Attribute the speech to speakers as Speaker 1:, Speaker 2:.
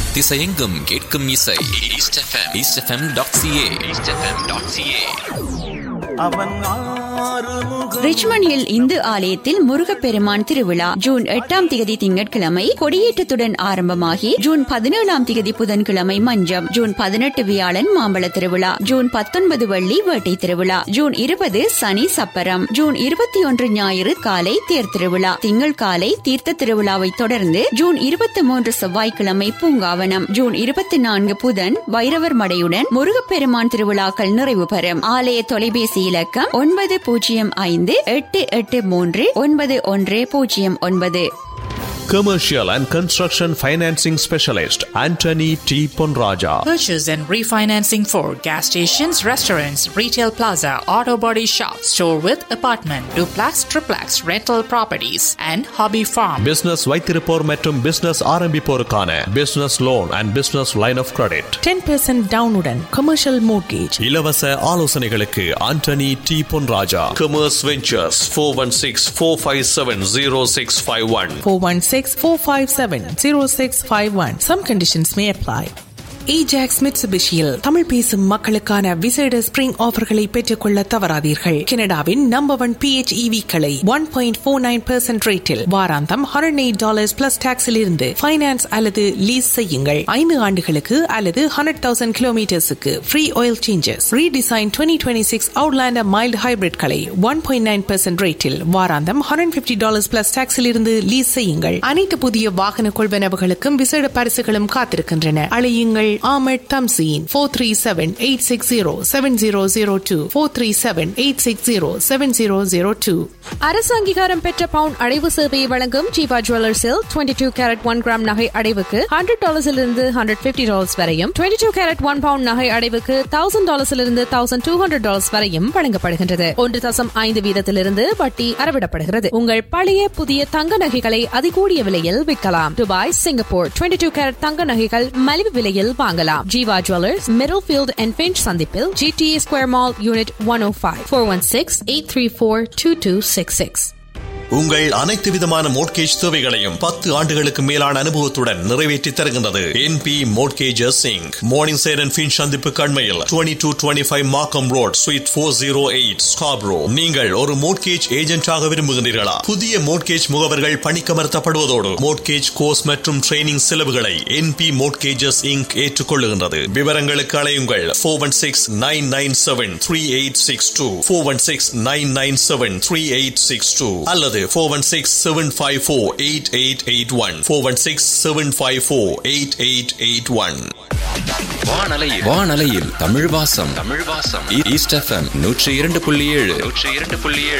Speaker 1: திசையெங்கும் கேட்கும் இசை East FM East FM dot CA East FM dot CA
Speaker 2: அவன் ஆறுமுகம்
Speaker 3: ரிச்மண்டில் இந்து ஆலயத்தில் முருகப்பெருமான் திருவிழா ஜூன் எட்டாம் திகதி திங்கட்கிழமை கொடியேற்றத்துடன் ஆரம்பமாகி ஜூன் பதினேழாம் திகதி புதன்கிழமை மஞ்சம் ஜூன் பதினெட்டு வியாழன் மாம்பழ திருவிழா ஜூன் பத்தொன்பது வெள்ளி வேட்டை திருவிழா ஜூன் இருபது சனி சப்பரம் ஜூன் இருபத்தி ஒன்று ஞாயிறு காலை தேர் திருவிழா திங்கள் காலை தீர்த்த திருவிழாவை தொடர்ந்து ஜூன் இருபத்தி மூன்று செவ்வாய்க்கிழமை பூங்காவனம் ஜூன் இருபத்தி நான்கு புதன் வைரவர் மடையுடன் முருகப்பெருமான் திருவிழாக்கள் நிறைவு பெறும் ஆலய தொலைபேசி இலக்கம் ஒன்பது பூஜ்ஜியம் ஐந்து எட்டு எட்டு மூன்று ஒன்பது ஒன்று பூஜ்ஜியம் ஒன்பது
Speaker 4: Commercial and Construction Financing Specialist Anthony T. Ponraja.
Speaker 5: Purchase and refinancing for gas stations, restaurants, retail plaza, auto body shop, store with apartment, duplex, triplex, rental properties, and hobby farm.
Speaker 4: Business வைத்திருப்போர் மற்றும் business ஆரம்பிப்போருக்கான business loan and business line of credit
Speaker 6: 10% டவுனுடன் commercial mortgage
Speaker 4: இலவச ஆலோசனைகளுக்கு Antony T Ponraja commerce ventures four one six four five seven zero six five one
Speaker 6: four one six four five seven zero six five one some conditions may apply Ajax மிட்சுபிஷியில் தமிழ் பேசும் மக்களுக்கான விசேட spring ஆஃபர்களை பெற்றுக்கொள்ள தவறாதீர்கள் கனடாவின் நம்பர் ஒன் பிஹெச்இவி களை one point four nine percent ரேட்டில் வாராந்தம் ஹண்ட்ரட் எயிட் டாலர்ஸ் பிளஸ் டாக்ஸில் இருந்து ஃபைனான்ஸ் அல்லது லீஸ் செய்யுங்கள் ஐந்து ஆண்டுகளுக்கு அல்லது ஹண்ட்ரட் தௌசண்ட் கிலோமீட்டர்ஸுக்கு free oil changes redesign twenty twenty six Outlander mild hybrid களை ஒன் பாயிண்ட் நைன் பெர்சென்ட் ரேட்டில் வாராந்தம் ஹண்ட்ரட் பிப்டி டாலர்ஸ் பிளஸ் டாக்ஸில் இருந்து லீஸ் செய்யுங்கள் அனைத்து புதிய வாகன கொள்வனவுகளுக்கும் விசேட பரிசுகளும் காத்திருக்கின்றன அழையுங்கள் Ahmed Tamseen four three seven eight six zero seven zero zero two four three seven eight six zero seven zero zero two
Speaker 7: அரசு அங்கீகாரம் பெற்ற பவுன் அடைவு சேவையை வழங்கும் ஜீவா ஜுவல்லர்ஸில் twenty two carat one gram நகை அடைவுக்கு ஹண்ட்ரட் டாலர்ஸிலிருந்து ஹண்ட்ரட் பிப்டி டாலர்ஸ் வரையும் twenty two carat one pound நகை அடைவுக்கு தௌசண்ட் டாலர்ஸிலிருந்து தௌசண்ட் டூ ஹண்ட்ரட் டாலர்ஸ் வரையும் வழங்கப்படுகின்றது ஒன்று தசம் ஐந்து வீதத்திலிருந்து வட்டி அறவிடப்படுகிறது உங்கள் பழைய புதிய தங்க நகைகளை அதிகூடிய விலையில் விற்கலாம் Dubai Singapore twenty two carat தங்க நகைகள் மலிவு விலையில் வாங்கலாம் Jeeva jewellers Middlefield and Finch சந்திப்பில் GTA square mall unit one O five four one six eight three four two two six six
Speaker 4: உங்கள் அனைத்து விதமான மோட்கேஜ் தேவைகளையும் பத்து ஆண்டுகளுக்கு மேலான அனுபவத்துடன் நிறைவேற்றி தருகின்றது என்பி மோட்கேஜஸ் சிங் மார்னிங் சேர் அண்ட் ஃபின் சந்திப்பு கண்மையில் twenty two twenty five Markham road suite four zero eight Scarborough நீங்கள் ஒரு மோட்கேஜ் ஏஜென்டாக விரும்புகின்றீர்களா புதிய மோட்கேஜ் முகவர்கள் பணிக்கமர்த்தப்படுவதோடு மோட்கேஜ் கோர்ஸ் மற்றும் ட்ரைனிங் செலவுகளை என்பி மோட்கேஜஸ் இங்க் ஏற்றுக்கொள்ளுகின்றது விவரங்களுக்கு அலையுங்கள் four one six nine nine seven three eight six two four one six nine nine seven three eight six two அல்லது four one six seven five four eight eight eight one four one six seven five four eight eight eight one
Speaker 1: வானலையில் வானலையில் தமிழ் வாசம் தமிழ் வாசம் east FM நூற்றி இரண்டு புள்ளி ஏழு நூற்றி இரண்டு புள்ளி ஏழு